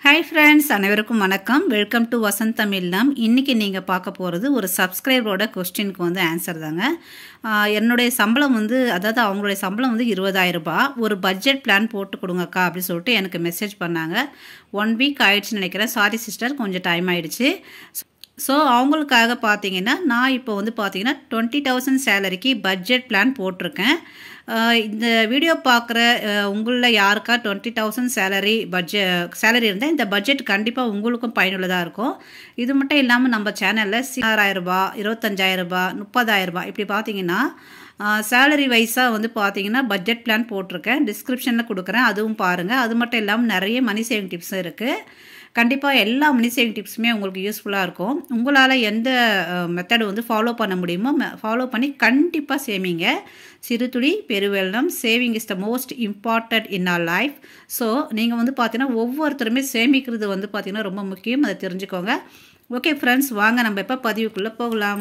hi friends அனைவருக்கும் வணக்கம் welcome to Vasanth தமிழ்லாம் இன்றைக்கி நீங்கள் பார்க்க போகிறது ஒரு சப்ஸ்கிரைபரோட கொஸ்டினுக்கு வந்து ஆன்சர் தாங்க ஆஹ் என்னுடைய சம்பளம் வந்து அதாவது அவங்களுடைய சம்பளம் வந்து இருபதாயிரம் ரூபாய் ஒரு பட்ஜெட் பிளான் போட்டு கொடுங்கக்கா அப்படின்னு சொல்லிட்டு எனக்கு மெசேஜ் பண்ணாங்க ஒன் வீக் ஆயிடுச்சுன்னு நினைக்கிறேன் சாரி சிஸ்டர் கொஞ்சம் டைம் ஆயிடுச்சு ஸோ அவங்களுக்காக பார்த்தீங்கன்னா நான் இப்போ வந்து பார்த்தீங்கன்னா டுவெண்ட்டி தௌசண்ட் சேலரிக்கு பட்ஜெட் பிளான் போட்டிருக்கேன் ஆஹ் இந்த வீடியோ பார்க்குற உங்களில் யாருக்கா twenty thousand salary budget salary இருந்தால் இந்த பட்ஜெட் கண்டிப்பாக உங்களுக்கும் பயனுள்ளதாக இருக்கும் இது மட்டும் இல்லாமல் நம்ம சேனலில் ஆறாயிரம் ரூபாய் இருபத்தஞ்சாயிரம் ரூபாய் முப்பதாயிரம் ரூபாய் இப்படி பார்த்தீங்கன்னா சேலரி வைஸாக வந்து பார்த்தீங்கன்னா பட்ஜெட் பிளான் போட்டிருக்கேன் டிஸ்கிரிப்ஷனில் கொடுக்குறேன் அதுவும் பாருங்கள் அது மட்டும் இல்லாமல் நிறைய மணி சேவிங் டிப்ஸும் இருக்குது கண்டிப்பாக எல்லா மணி சேவிங் டிப்ஸுமே உங்களுக்கு யூஸ்ஃபுல்லாக இருக்கும் உங்களால் எந்த மெத்தடு வந்து ஃபாலோ பண்ண முடியுமோ ஃபாலோ பண்ணி கண்டிப்பாக சேமிங்க சிறுதுளி பெருவெள்ளம் saving is the most important in our life so நீங்கள் வந்து பார்த்தீங்கன்னா ஒவ்வொருத்தருமே சேமிக்கிறது வந்து பார்த்தீங்கன்னா ரொம்ப முக்கியம் அதை தெரிஞ்சுக்கோங்க ஓகே ஃப்ரெண்ட்ஸ் வாங்க நம்ம இப்போ பதிவுக்குள்ளே போகலாம்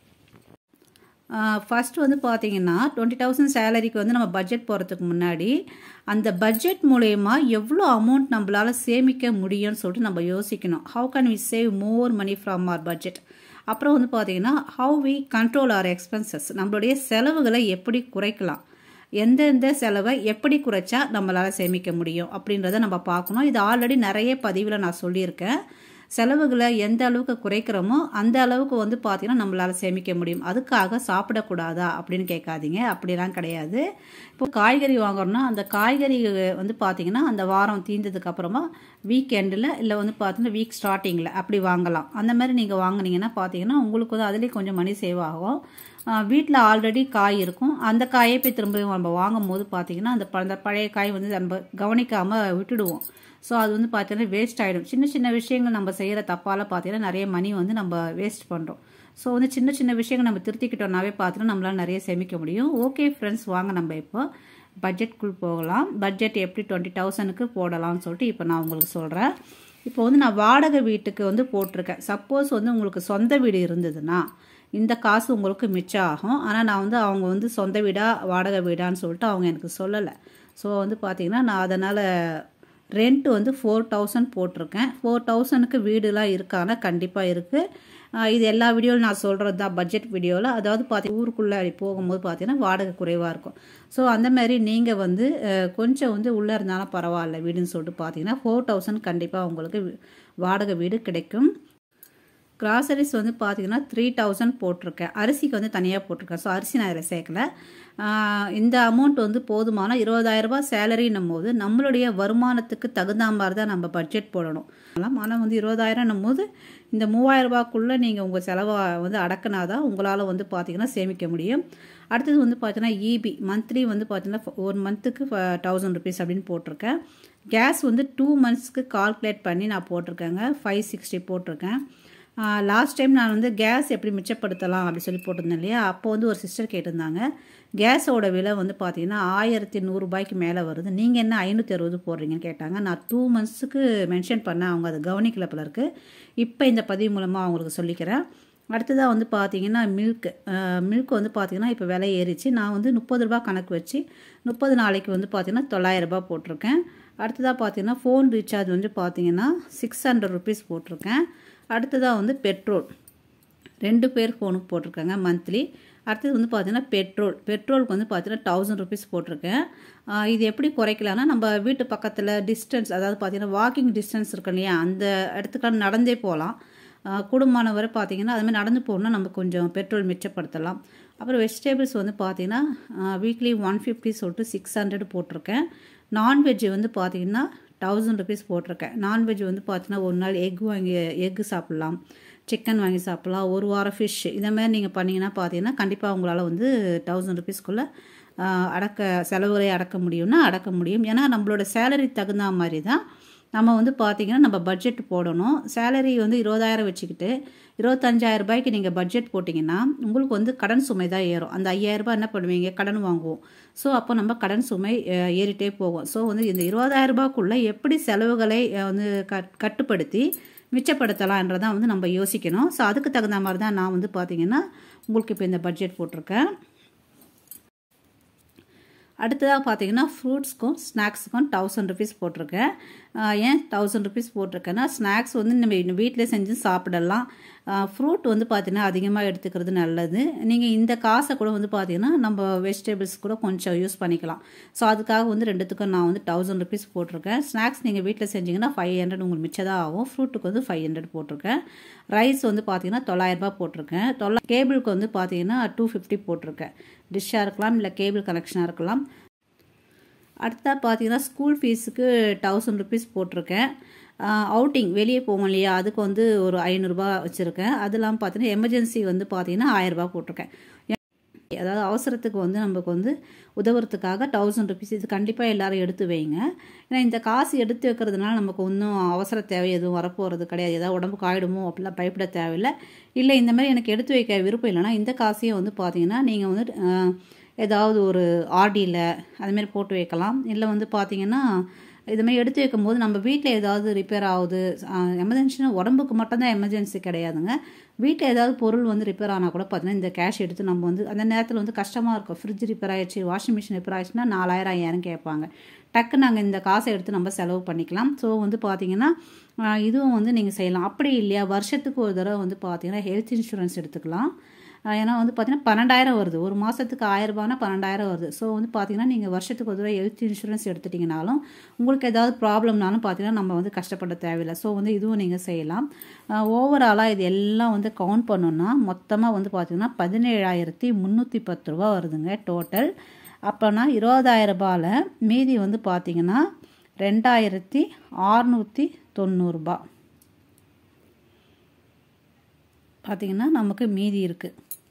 ஃபஸ்ட்டு வந்து பார்த்தீங்கன்னா டுவெண்ட்டி தௌசண்ட் சேலரிக்கு வந்து நம்ம பட்ஜெட் போகிறதுக்கு முன்னாடி அந்த பட்ஜெட் மூலயமா எவ்வளோ அமௌண்ட் நம்மளால் சேமிக்க முடியும்னு சொல்லிட்டு நம்ம யோசிக்கணும் how can we save more money from our budget அப்புறம் வந்து பார்த்தீங்கன்னா how we control our expenses நம்மளுடைய செலவுகளை எப்படி குறைக்கலாம் எந்தெந்த செலவை எப்படி குறைச்சா நம்மளால் சேமிக்க முடியும் அப்படின்றத நம்ம பார்க்கணும் இது ஆல்ரெடி நிறைய பதிவில் நான் சொல்லியிருக்கேன் செலவுகளை எந்த அளவுக்கு குறைக்கிறோமோ அந்த அளவுக்கு வந்து பார்த்திங்கன்னா நம்மளால் சேமிக்க முடியும் அதுக்காக சாப்பிடக்கூடாதா அப்படின்னு கேட்காதீங்க அப்படிலாம் கிடையாது இப்போ காய்கறி வாங்குறோம்னா அந்த காய்கறி வந்து பார்த்திங்கன்னா அந்த வாரம் தீர்ந்ததுக்கு அப்புறமா வீக் எண்டில் இல்லை வந்து பார்த்தீங்கன்னா வீக் ஸ்டார்டிங்கில் அப்படி வாங்கலாம் அந்த மாதிரி நீங்கள் வாங்கினீங்கன்னா பார்த்தீங்கன்னா உங்களுக்கு வந்து அதுலேயும் கொஞ்சம் மணி சேவ் ஆகும் வீட்டில் ஆல்ரெடி காய் இருக்கும் அந்த காயை போய் திரும்ப நம்ம வாங்கும் போது பார்த்தீங்கன்னா அந்த அந்த பழைய காய் வந்து நம்ம கவனிக்காமல் விட்டுடுவோம் ஸோ அது வந்து பார்த்தீங்கன்னா வேஸ்ட் ஆகிடும் சின்ன சின்ன விஷயங்கள் நம்ம செய்கிற தப்பால் பார்த்தீங்கன்னா நிறைய மணி வந்து நம்ம வேஸ்ட் பண்ணுறோம் ஸோ வந்து சின்ன சின்ன விஷயங்கள் நம்ம திருத்திக்கிட்டோம்னாவே பார்த்தீங்கன்னா நம்மளால் நிறைய சேமிக்க முடியும் ஓகே ஃப்ரெண்ட்ஸ் வாங்க நம்ம இப்போ பட்ஜெட்குள் போகலாம் பட்ஜெட் எப்படி டுவெண்ட்டி தௌசண்ட்க்கு போடலாம்னு சொல்லிட்டு இப்போ நான் உங்களுக்கு சொல்கிறேன் இப்போ வந்து நான் வாடகை வீட்டுக்கு வந்து போட்டிருக்கேன் சப்போஸ் வந்து உங்களுக்கு சொந்த வீடு இருந்ததுன்னா இந்த காசு உங்களுக்கு மிச்சம் ஆகும் ஆனால் நான் வந்து அவங்க வந்து சொந்த வீடா வாடகை வீடான்னு சொல்லிட்டு அவங்க எனக்கு சொல்லலை ஸோ வந்து பார்த்தீங்கன்னா நான் அதனால் ரெண்ட் வந்து ஃபோர் தௌசண்ட் போட்டிருக்கேன் ஃபோர் தௌசண்ட்க்கு வீடுலாம் இருக்கானா கண்டிப்பாக இருக்குது இது எல்லா வீடியோவில் நான் சொல்கிறது தான் பட்ஜெட் வீடியோவில் அதாவது பார்த்தி ஊருக்குள்ளே போகும்போது பார்த்தீங்கன்னா வாடகை குறைவாக இருக்கும் ஸோ அந்த மாதிரி நீங்கள் வந்து கொஞ்சம் வந்து உள்ளே இருந்தாலும் பரவாயில்ல வீடுன்னு சொல்லிட்டு பார்த்தீங்கன்னா ஃபோர் தௌசண்ட் கண்டிப்பாக உங்களுக்கு வாடகை வீடு கிடைக்கும் கிராசரிஸ் வந்து பார்த்தீங்கன்னா த்ரீ தௌசண்ட் போட்டிருக்கேன் அரிசிக்கு வந்து தனியாக போட்டிருக்கேன் ஸோ அரிசி நான் இதில் சேர்க்கல இந்த அமௌண்ட் வந்து போதுமான இருபதாயிரரூபா சேலரின்னும் போது நம்மளுடைய வருமானத்துக்கு தகுந்த மாதிரி தான் நம்ம பட்ஜெட் போடணும் ஆனால் வந்து இருபதாயிரம்னும் போது இந்த மூவாயிரரூபாக்குள்ளே நீங்கள் உங்கள் செலவை வந்து அடக்கினா தான் உங்களால் வந்து பார்த்தீங்கன்னா சேமிக்க முடியும் அடுத்தது வந்து பார்த்தீங்கன்னா இபி மந்த்லி வந்து பார்த்தீங்கன்னா ஒரு மந்த்துக்கு தௌசண்ட் ருபீஸ் அப்படின்னு போட்டிருக்கேன் கேஸ் வந்து டூ மந்த்ஸ்க்கு கால்குலேட் பண்ணி நான் போட்டிருக்கேங்க ஃபைவ் சிக்ஸ்டி போட்டிருக்கேன் லாஸ்ட் டைம் நான் வந்து கேஸ் எப்படி மிச்சப்படுத்தலாம் அப்படி சொல்லி போட்டிருந்தேன் இல்லையா அப்போ வந்து ஒரு சிஸ்டர் கேட்டிருந்தாங்க கேஸோட விலை வந்து பார்த்தீங்கன்னா ஆயிரத்தி நூறுரூபாய்க்கு மேலே வருது நீங்கள் என்ன ஐநூற்றி அறுபது போடுறீங்கன்னு கேட்டாங்க நான் டூ மந்த்ஸுக்கு மென்ஷன் பண்ணேன் அவங்க அதை கவனிக்கல போல இருக்குது இப்போ இந்த பதிவு மூலமாக அவங்களுக்கு சொல்லிக்கிறேன் அடுத்ததாக வந்து பார்த்தீங்கன்னா மில்க் மில்க் வந்து பார்த்தீங்கன்னா இப்போ விலை ஏறிச்சு நான் வந்து முப்பது ரூபா கணக்கு வச்சு முப்பது நாளைக்கு வந்து பார்த்தீங்கன்னா தொள்ளாயிரரூபா போட்டிருக்கேன் அடுத்ததாக பார்த்தீங்கன்னா ஃபோன் ரீசார்ஜ் வந்து பார்த்தீங்கன்னா சிக்ஸ் ஹண்ட்ரட் ருபீஸ் போட்டிருக்கேன் அடுத்ததாக வந்து பெட்ரோல் ரெண்டு பேர் ஃபோனுக்கு போட்டிருக்காங்க மந்த்லி அடுத்தது வந்து பார்த்தீங்கன்னா பெட்ரோல் பெட்ரோலுக்கு வந்து பார்த்தீங்கன்னா தௌசண்ட் ருபீஸ் போட்டிருக்கேன் இது எப்படி குறைக்கலாம்னா நம்ம வீட்டு பக்கத்தில் டிஸ்டன்ஸ் அதாவது பார்த்தீங்கன்னா வாக்கிங் டிஸ்டன்ஸ் இருக்கு இல்லையா அந்த இடத்துக்கு நடந்தே போகலாம் குடும்பமானவரை பார்த்தீங்கன்னா அதுமாதிரி நடந்து போகணுன்னா நம்ம கொஞ்சம் பெட்ரோல் மிச்சப்படுத்தலாம் அப்புறம் வெஜிடபிள்ஸ் வந்து பார்த்தீங்கன்னா வீக்லி ஒன் ஃபிஃப்டி சொல்லிட்டு சிக்ஸ் ஹண்ட்ரட் போட்டிருக்கேன் நான்வெஜ் வந்து பார்த்தீங்கன்னா தௌசண்ட் ருபீஸ் போட்டிருக்கேன் நான்வெஜ் வந்து பார்த்தீங்கன்னா ஒரு நாள் எக் வாங்கி எக்கு சாப்பிட்லாம் சிக்கன் வாங்கி சாப்பிட்லாம் ஒரு வாரம் ஃபிஷ் இதை மாதிரி நீங்கள் பண்ணிங்கன்னா பார்த்தீங்கன்னா கண்டிப்பாக உங்களால் வந்து தௌசண்ட் ருபீஸ்க்குள்ளே அடக்க செலவுகளை அடக்க முடியும்னா அடக்க முடியும் ஏன்னா நம்மளோட சேலரி தகுந்த மாதிரி தான் நம்ம வந்து பார்த்திங்கன்னா நம்ம பட்ஜெட் போடணும் சேலரி வந்து இருபதாயிரம் வச்சுக்கிட்டு இருபத்தஞ்சாயிரம் ரூபாய்க்கு நீங்கள் பட்ஜெட் போட்டிங்கன்னா உங்களுக்கு வந்து கடன் சுமை தான் ஏறும் அந்த ஐயாயிரரூபா என்ன பண்ணுவீங்க கடன் வாங்குவோம் ஸோ அப்போ நம்ம கடன் சுமை ஏறிட்டே போகும் ஸோ வந்து இந்த இருபதாயிரம் ரூபாய்க்குள்ளே எப்படி செலவுகளை வந்து கட்டுப்படுத்தி மிச்சப்படுத்தலான்றதான் வந்து நம்ம யோசிக்கணும் ஸோ அதுக்கு தகுந்த மாதிரி தான் நான் வந்து பார்த்திங்கன்னா உங்களுக்கு இப்போ இந்த பட்ஜெட் போட்டிருக்கேன் அடுத்ததாக பார்த்தீங்கன்னா ஃப்ரூட்ஸ்க்கும் ஸ்நாக்ஸுக்கும் தௌசண்ட் ருபீஸ் போட்டிருக்கேன் ஏன் தௌசண்ட் ருபீஸ் போட்டிருக்கேன்னா ஸ்நாக்ஸ் வந்து நம்ம வீட்டிலே செஞ்சு சாப்பிடலாம் ஃப்ரூட் வந்து பார்த்தீங்கன்னா அதிகமாக எடுத்துக்கிறது நல்லது நீங்கள் இந்த காசை கூட வந்து பார்த்தீங்கன்னா நம்ம வெஜிடபிள்ஸ் கூட கொஞ்சம் யூஸ் பண்ணிக்கலாம் ஸோ அதுக்காக வந்து ரெண்டுத்துக்கும் நான் வந்து தௌசண்ட் ருபீஸ் போட்டிருக்கேன் ஸ்நாக்ஸ் நீங்கள் வீட்டில் செஞ்சீங்கன்னா ஃபைவ் ஹண்ட்ரட் உங்களுக்கு மிச்சதாக ஆகும் ஃப்ரூட்டுக்கு வந்து ஃபைவ் ஹண்ட்ரட் போட்டிருக்கேன் ரைஸ் வந்து பார்த்தீங்கன்னா தொள்ளாயிரரூபா போட்டிருக்கேன் தொள்ளா கேபிளுக்கு வந்து பார்த்தீங்கன்னா டூ ஃபிஃப்டி போட்டிருக்கேன் டிஷ்ஷாக இருக்கலாம் இல்லை கேபிள் கனெக்ஷனாக இருக்கலாம் அடுத்தா பார்த்தீங்கன்னா ஸ்கூல் ஃபீஸுக்கு தௌசண்ட் ருபீஸ் போட்டிருக்கேன் அவுட்டிங் வெளியே போவோம் இல்லையா அதுக்கு வந்து ஒரு ஐநூறுரூபா வச்சுருக்கேன் அது இல்லாமல் பார்த்தீங்கன்னா எமர்ஜென்சி வந்து பார்த்தீங்கன்னா ஆயிரரூபா போட்டிருக்கேன் அதாவது அவசரத்துக்கு வந்து நமக்கு வந்து உதவுறதுக்காக தௌசண்ட் ருபீஸ் இது கண்டிப்பாக எல்லோரும் எடுத்து வைங்க ஏன்னா இந்த காசு எடுத்து வைக்கிறதுனால நமக்கு ஒன்றும் அவசர தேவை எதுவும் வரப்போகிறது கிடையாது ஏதாவது உடம்புக்கு ஆகிடுமோ அப்படிலாம் பயப்பட தேவையில்லை இல்லை இந்த மாதிரி எனக்கு எடுத்து வைக்க விருப்பம் இல்லைன்னா இந்த காசையும் வந்து பார்த்தீங்கன்னா நீங்கள் வந்து ஏதாவது ஒரு ஆர்டியில் அதுமாரி போட்டு வைக்கலாம் இல்லை வந்து பார்த்தீங்கன்னா இதுமாதிரி எடுத்து வைக்கும்போது நம்ம வீட்டில் ஏதாவது ரிப்பேர் ஆகுது எமர்ஜென்சினா உடம்புக்கு மட்டும்தான் எமர்ஜென்சி கிடையாதுங்க வீட்டில் ஏதாவது பொருள் வந்து ரிப்பேர் ஆனால் கூட பார்த்தீங்கன்னா இந்த கேஷ் எடுத்து நம்ம வந்து அந்த நேரத்தில் வந்து கஷ்டமாக இருக்கும் ஃப்ரிட்ஜ் ரிப்பேர் ஆயிடுச்சு வாஷிங் மிஷின் ரிப்பேர் ஆயிடுச்சுன்னா நாலாயிரம் ஐயாயிரம் கேட்பாங்க டக்கு நாங்கள் இந்த காசை எடுத்து நம்ம செலவு பண்ணிக்கலாம் ஸோ வந்து பார்த்தீங்கன்னா இதுவும் வந்து நீங்கள் செய்யலாம் அப்படி இல்லையா வருஷத்துக்கு ஒரு தடவை வந்து பார்த்தீங்கன்னா ஹெல்த் இன்சூரன்ஸ் எடுத்துக்கலாம் ஏன்னா வந்து பார்த்தீங்கன்னா பன்னெண்டாயிரம் வருது ஒரு மாதத்துக்கு ஆயிரரூபானா பன்னெண்டாயிரம் வருது ஸோ வந்து பார்த்தீங்கன்னா நீங்கள் வருஷத்துக்கு ஒரு தடவை ஹெல்த் இன்சூரன்ஸ் எடுத்துட்டிங்கனாலும் உங்களுக்கு ஏதாவது ப்ராப்ளம்னாலும் பார்த்தீங்கன்னா நம்ம வந்து கஷ்டப்பட தேவையில்லை ஸோ வந்து இதுவும் நீங்கள் செய்யலாம் ஓவராலாக இது எல்லாம் வந்து கவுண்ட் பண்ணோன்னா மொத்தமாக வந்து பார்த்தீங்கன்னா பதினேழாயிரத்தி முந்நூற்றி பத்து ரூபா வருதுங்க டோட்டல் அப்போனா இருபதாயிரம் ரூபாயில் மீதி வந்து பார்த்தீங்கன்னா ரெண்டாயிரத்தி ஆறுநூற்றி தொண்ணூறுபா பார்த்திங்கன்னா நமக்கு மீதி இருக்குது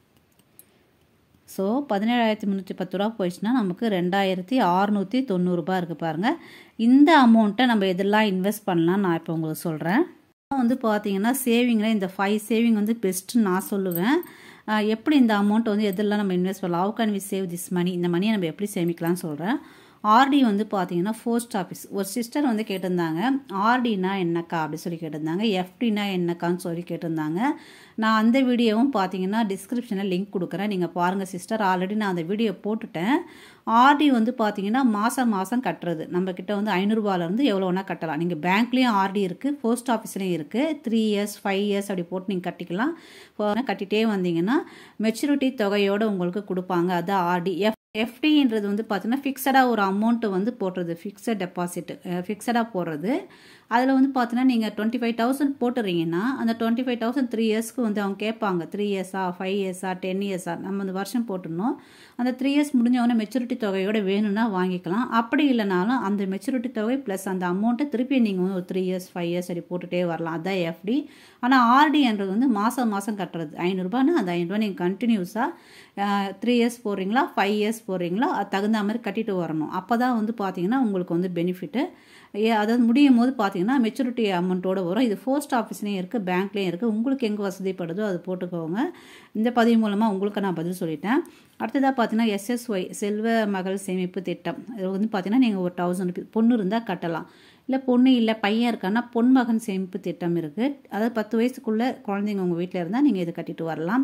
ஸோ பதினேழாயிரத்தி முந்நூற்றி பத்து ரூபா போயிடுச்சுன்னா நமக்கு ரெண்டாயிரத்தி அறநூற்றி தொண்ணூறுபா இருக்குது பாருங்கள் இந்த அமௌண்ட்டை நம்ம எதெல்லாம் இன்வெஸ்ட் பண்ணலாம் நான் இப்போ உங்களுக்கு சொல்கிறேன் வந்து பார்த்தீங்கன்னா சேவிங்கில் இந்த ஃபைவ் சேவிங் வந்து பெஸ்ட்டுன்னு நான் சொல்லுவேன் எப்படி இந்த அமௌண்ட்டை வந்து எதெல்லாம் நம்ம இன்வெஸ்ட் பண்ணலாம் how can we save this money இந்த மணியை நம்ம எப்படி சேமிக்கலாம்னு சொல்கிறேன் ஆர்டி வந்து பார்த்தீங்கன்னா போஸ்ட் ஆஃபீஸ் ஒரு சிஸ்டர் வந்து கேட்டிருந்தாங்க ஆர்டினா என்னக்கா அப்படி சொல்லி கேட்டிருந்தாங்க எஃப்டினா என்னக்கான்னு சொல்லி கேட்டிருந்தாங்க நான் அந்த வீடியோவும் பார்த்தீங்கன்னா டிஸ்கிரிப்ஷனில் லிங்க் கொடுக்குறேன் நீங்கள் பாருங்கள் சிஸ்டர் ஆல்ரெடி நான் அந்த வீடியோ போட்டுட்டேன் ஆர்டி வந்து பார்த்தீங்கன்னா மாதம் மாதம் கட்டுறது நம்மக்கிட்ட வந்து ஐநூறுரூபாலேருந்து எவ்வளோ வேணால் கட்டலாம் நீங்கள் பேங்க்லேயும் ஆர்டி இருக்குது போஸ்ட் ஆஃபீஸ்லேயும் இருக்குது த்ரீ இயர்ஸ் ஃபைவ் இயர்ஸ் அப்படி போட்டு நீங்கள் கட்டிக்கலாம் கட்டிகிட்டே வந்தீங்கன்னா மெச்சூரிட்டி தொகையோடு உங்களுக்கு கொடுப்பாங்க அதான் ஆர்டி எஃப் எஃப்டின்றது வந்து பார்த்தீங்கன்னா ஃபிக்ஸடாக ஒரு அமௌண்ட்டு வந்து போடுறது ஃபிக்ஸட் டெபாசிட் ஃபிக்ஸடாக போடுறது அதில் வந்து பார்த்தீங்கன்னா நீங்கள் டுவெண்ட்டி ஃபைவ் தௌசண்ட் போட்டுறீங்கன்னா அந்த டுவெண்ட்டி ஃபைவ் தௌசண்ட் த்ரீ இயர்ஸ்க்கு வந்து அவங்க கேட்பாங்க த்ரீ இயர்ஸா ஃபைவ் இயர்ஸா டென் இயர்ஸா நம்ம அந்த வருஷம் போட்டுடணும் அந்த த்ரீ இயர்ஸ் முடிஞ்சவொடனே மெச்சூரிட்டி தொகையோட வேணும்னா வாங்கிக்கலாம் அப்படி இல்லைனாலும் அந்த மெச்சூரிட்டி தொகை ப்ளஸ் அந்த அமௌண்ட்டை திருப்பி நீங்கள் வந்து ஒரு த்ரீ இயர்ஸ் ஃபைவ் இயர்ஸ் அப்படி போட்டுகிட்டே வரலாம் அதான் எஃப்டி ஆனால் ஆர்டின்றது வந்து மாதம் மாதம் கட்டுறது ஐநூறுரூபானா அந்த ஐநூறுரூபா நீங்கள் கண்டினியூஸாக த்ரீ இயர்ஸ் போடுறீங்களா ஃபைவ் இயர்ஸ் போடுறீங்களா அது தகுந்த மாதிரி கட்டிட்டு வரணும் அப்போ தான் வந்து பார்த்தீங்கன்னா உங்களுக்கு வந்து பெனிஃபிட்டு அதாவது முடியும் போது பார்த்தீங்கன்னா மெச்சூரிட்டி அமௌண்ட்டோட வரும் இது போஸ்ட் ஆஃபீஸ்லேயும் இருக்குது பேங்க்லேயும் இருக்குது உங்களுக்கு எங்கே வசதிப்படுதோ அது போட்டுக்கோங்க இந்த பதிவு மூலமாக உங்களுக்கு நான் பதில் சொல்லிட்டேன் அடுத்ததாக பார்த்தீங்கன்னா எஸ்எஸ்ஒய் செல்வ மகள் சேமிப்பு திட்டம் இது வந்து பார்த்தீங்கன்னா நீங்கள் ஒரு தௌசண்ட் ருபீஸ் பொண்ணு இருந்தால் கட்டலாம் இல்லை பொண்ணு இல்லை பையன் இருக்கான்னா பொன்மகன் சேமிப்பு திட்டம் இருக்குது அதாவது பத்து வயசுக்குள்ளே குழந்தைங்க உங்கள் வீட்டில் இருந்தால் நீங்கள் இதை கட்டிட்டு வரலாம்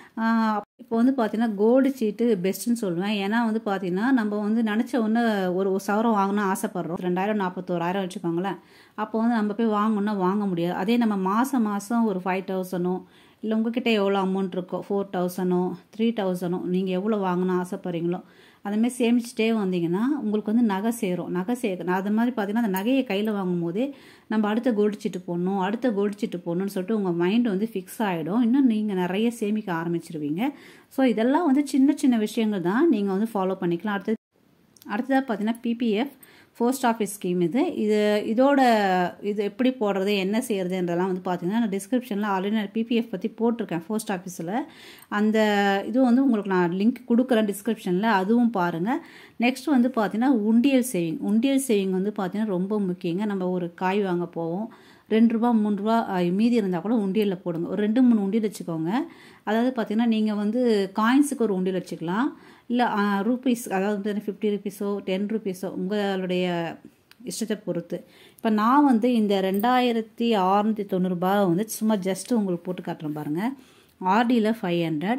இப்போ வந்து பார்த்தீங்கன்னா கோல்டு சீட்டு பெஸ்ட்டுன்னு சொல்லுவேன் ஏன்னா வந்து பார்த்தீங்கன்னா நம்ம வந்து நினச்ச ஒன்று ஒரு சவரம் வாங்கணும் ஆசைப்பட்றோம் ரெண்டாயிரம் நாற்பத்தோராயிரம் வச்சுக்கோங்களேன் அப்போ வந்து நம்ம போய் வாங்கணும்னா வாங்க முடியாது அதே நம்ம மாதம் மாதம் ஒரு ஃபைவ் தௌசண்டோ இல்லை உங்ககிட்ட எவ்வளோ அமௌண்ட் இருக்கோ ஃபோர் தௌசண்டோ த்ரீ தௌசண்டோ நீங்கள் எவ்வளோ வாங்கணும் ஆசைப்பட்றீங்களோ அதுமாதிரி சேமிச்சுட்டே வந்தீங்கன்னா உங்களுக்கு வந்து நகை சேரும் நகை சே அது மாதிரி பார்த்தீங்கன்னா அந்த நகையை கையில் வாங்கும் போதே நம்ம அடுத்த கோல்டு சீட்டு போடணும் அடுத்த கோல்டு சீட்டு போடணும்னு சொல்லிட்டு உங்கள் மைண்ட் வந்து ஃபிக்ஸ் ஆகிடும் இன்னும் நீங்கள் நிறைய சேமிக்க ஆரம்பிச்சிருவீங்க ஸோ இதெல்லாம் வந்து சின்ன சின்ன விஷயங்கள் தான் நீங்கள் வந்து ஃபாலோ பண்ணிக்கலாம் அடுத்தது அடுத்ததாக பார்த்தீங்கன்னா பிபிஎஃப் போஸ்ட் ஆஃபீஸ் ஸ்கீம் இது இது இதோட இது எப்படி போடுறது என்ன செய்கிறதுன்றதெல்லாம் வந்து பார்த்தீங்கன்னா நான் டிஸ்கிரிப்ஷனில் ஆல்ரெடி நான் பிபிஎஃப் பற்றி போட்டிருக்கேன் போஸ்ட் ஆஃபீஸில் அந்த இதுவும் வந்து உங்களுக்கு நான் லிங்க் கொடுக்குறேன் டிஸ்கிரிப்ஷனில் அதுவும் பாருங்கள் நெக்ஸ்ட் வந்து பார்த்தீங்கன்னா உண்டியல் சேவிங் உண்டியல் சேவிங் வந்து பார்த்தீங்கன்னா ரொம்ப முக்கியங்க நம்ம ஒரு காய் வாங்க போவோம் ரெண்டு ரூபா மூணு ரூபா மீதி இருந்தால் கூட உண்டியலில் போடுங்க ஒரு ரெண்டு மூணு உண்டியல் வச்சுக்கோங்க அதாவது பார்த்தீங்கன்னா நீங்கள் வந்து காயின்ஸுக்கு ஒரு உண்டியல் வச்சுக்கலாம் இல்லை ரூபீஸ் அதாவது ஃபிஃப்டி ருபீஸோ டென் ருபீஸோ உங்களுடைய இஷ்டத்தை பொறுத்து இப்போ நான் வந்து இந்த ரெண்டாயிரத்தி அறநூற்றி தொண்ணூறுபா வந்து சும்மா ஜஸ்ட்டு உங்களுக்கு போட்டு காட்டுறேன் பாருங்கள் ஆர்டியில் ஃபைவ் ஹண்ட்ரட்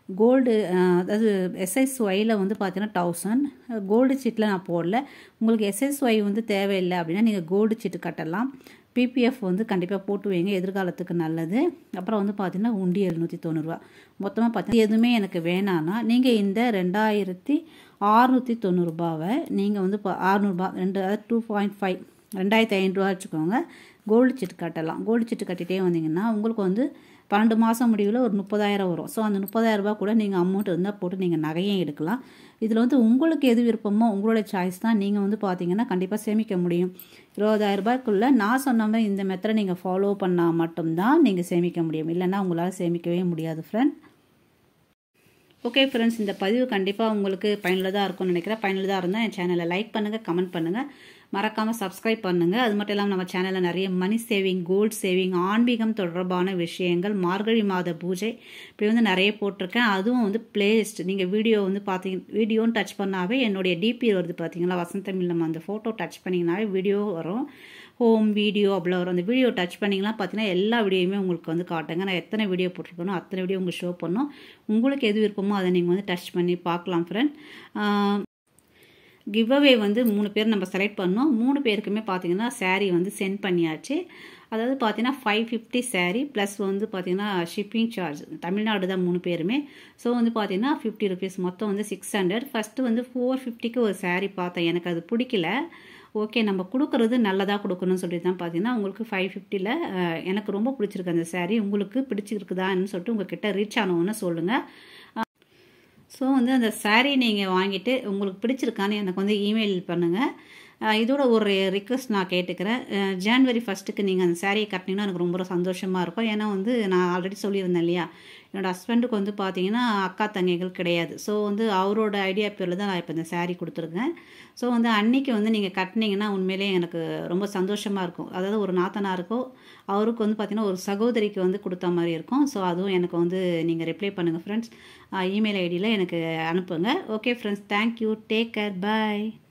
கோல்டு அதாவது எஸ்எஸ்ஒயில் வந்து பார்த்தீங்கன்னா தௌசண்ட் கோல்டு சீட்டில் நான் போடல உங்களுக்கு எஸ்எஸ்ஒய் வந்து தேவையில்லை அப்படின்னா நீங்கள் கோல்டு சீட்டு கட்டலாம் பிபிஎஃப் வந்து கண்டிப்பாக போட்டு வைங்க எதிர்காலத்துக்கு நல்லது அப்புறம் வந்து பார்த்தீங்கன்னா உண்டி எழுநூற்றி தொண்ணூறுரூவா மொத்தமாக பார்த்தீங்கன்னா எதுவுமே எனக்கு வேணான்னா நீங்கள் இந்த ரெண்டாயிரத்தி ஆறுநூற்றி தொண்ணூறுரூபாவை நீங்கள் வந்து இப்போ ஆறுநூறுபா ரெண்டு அதாவது டூ பாயிண்ட் ஃபைவ் ரெண்டாயிரத்தி ஐநூறுரூவா வச்சுக்கோங்க கோல்டு சீட்டு கட்டலாம் கோல்டு சீட்டு கட்டிகிட்டே வந்தீங்கன்னா உங்களுக்கு வந்து பன்னெண்டு மாதம் முடிவில் ஒரு முப்பதாயிரம் வரும் ஸோ அந்த முப்பதாயிரரூபா கூட நீங்கள் அமௌண்ட் இருந்தால் போட்டு நீங்கள் நகையும் எடுக்கலாம் இதில் வந்து உங்களுக்கு எது விருப்பமோ உங்களோட சாய்ஸ் தான் நீங்கள் வந்து பார்த்தீங்கன்னா கண்டிப்பாக சேமிக்க முடியும் இருபதாயிரரூபாய்க்குள்ளே நான் சொன்ன மாதிரி இந்த மெத்தடை நீங்கள் ஃபாலோ பண்ணால் மட்டும்தான் நீங்கள் சேமிக்க முடியும் இல்லைன்னா உங்களால் சேமிக்கவே முடியாது ஃப்ரெண்ட் ஓகே ஃப்ரெண்ட்ஸ் இந்த பதிவு கண்டிப்பாக உங்களுக்கு பயனுள்ளதாக இருக்கும்னு நினைக்கிறேன் பயனுள்ளதாக இருந்தால் என் சேனலை லைக் பண்ணுங்கள் கமெண்ட் பண்ணுங்கள் மறக்காமல் சப்ஸ்கிரைப் பண்ணுங்கள் அது மட்டும் இல்லாமல் நம்ம சேனலில் நிறைய மணி சேவிங் கோல்ட் சேவிங் ஆன்மீகம் தொடர்பான விஷயங்கள் மார்கழி மாத பூஜை இப்படி வந்து நிறைய போட்டிருக்கேன் அதுவும் வந்து பிளேலிஸ்ட் நீங்கள் வீடியோ வந்து பார்த்தீங்க வீடியோன்னு டச் பண்ணாவே என்னுடைய டிபி வருது பார்த்தீங்களா வசந்தமிழ் நம்ம அந்த ஃபோட்டோ டச் பண்ணிங்கனாவே வீடியோ வரும் ஹோம் வீடியோ அவ்வளோ வரும் அந்த வீடியோ டச் பண்ணிங்கன்னா பார்த்தீங்கன்னா எல்லா வீடியோயுமே உங்களுக்கு வந்து காட்டுங்க நான் எத்தனை வீடியோ போட்டிருக்கணும் அத்தனை வீடியோ உங்களுக்கு ஷோ பண்ணோம் உங்களுக்கு எது விருப்பமோ அதை நீங்கள் வந்து டச் பண்ணி பார்க்கலாம் ஃப்ரெண்ட் கிவ்அவே வந்து மூணு பேர் நம்ம செலக்ட் பண்ணோம் மூணு பேருக்குமே பார்த்தீங்கன்னா சாரீ வந்து சென்ட் பண்ணியாச்சு அதாவது பார்த்தீங்கன்னா ஃபைவ் ஃபிஃப்டி சாரீ ப்ளஸ் வந்து பார்த்தீங்கன்னா ஷிப்பிங் சார்ஜ் தமிழ்நாடு தான் மூணு பேருமே ஸோ வந்து பார்த்தீங்கன்னா ஃபிஃப்டி ருபீஸ் மொத்தம் வந்து சிக்ஸ் ஹண்ட்ரட் ஃபஸ்ட்டு வந்து ஃபோர் ஃபிஃப்டிக்கு ஒரு சாரீ பார்த்தேன் எனக்கு அது பிடிக்கல ஓகே நம்ம கொடுக்குறது நல்லதாக கொடுக்கணும்னு சொல்லிட்டு தான் பார்த்தீங்கன்னா உங்களுக்கு ஃபைவ் ஃபிஃப்டியில் எனக்கு ரொம்ப பிடிச்சிருக்கு அந்த சாரீ உங்களுக்கு பிடிச்சிருக்குதான்னு சொல்லிட்டு உங்ககிட்ட ரீச் ஆனவொன்னு சொல்லுங்கள் ஸோ வந்து அந்த சாரீ நீங்கள் வாங்கிட்டு உங்களுக்கு பிடிச்சிருக்கான்னு எனக்கு வந்து இமெயில் பண்ணுங்கள் இதோட ஒரு ரிக்வஸ்ட் நான் கேட்டுக்கிறேன் ஜான்வரி ஃபஸ்ட்டுக்கு நீங்கள் அந்த சாரியை கட்டினீங்கன்னா எனக்கு ரொம்ப சந்தோஷமாக இருக்கும் ஏன்னா வந்து நான் ஆல்ரெடி சொல்லியிருந்தேன் இல்லையா என்னோடய ஹஸ்பண்டுக்கு வந்து பார்த்தீங்கன்னா அக்கா தங்கைகள் கிடையாது ஸோ வந்து அவரோட ஐடியா பேரில் தான் நான் இப்போ இந்த சாரீ கொடுத்துருக்கேன் ஸோ வந்து அன்னைக்கு வந்து நீங்கள் கட்டினீங்கன்னா உண்மையிலே எனக்கு ரொம்ப சந்தோஷமாக இருக்கும் அதாவது ஒரு நாத்தனாருக்கோ அவருக்கு வந்து பார்த்திங்கன்னா ஒரு சகோதரிக்கு வந்து கொடுத்த மாதிரி இருக்கும் ஸோ அதுவும் எனக்கு வந்து நீங்கள் ரிப்ளை பண்ணுங்கள் ஃப்ரெண்ட்ஸ் இமெயில் ஐடியில் எனக்கு அனுப்புங்க okay friends thank you take care பாய்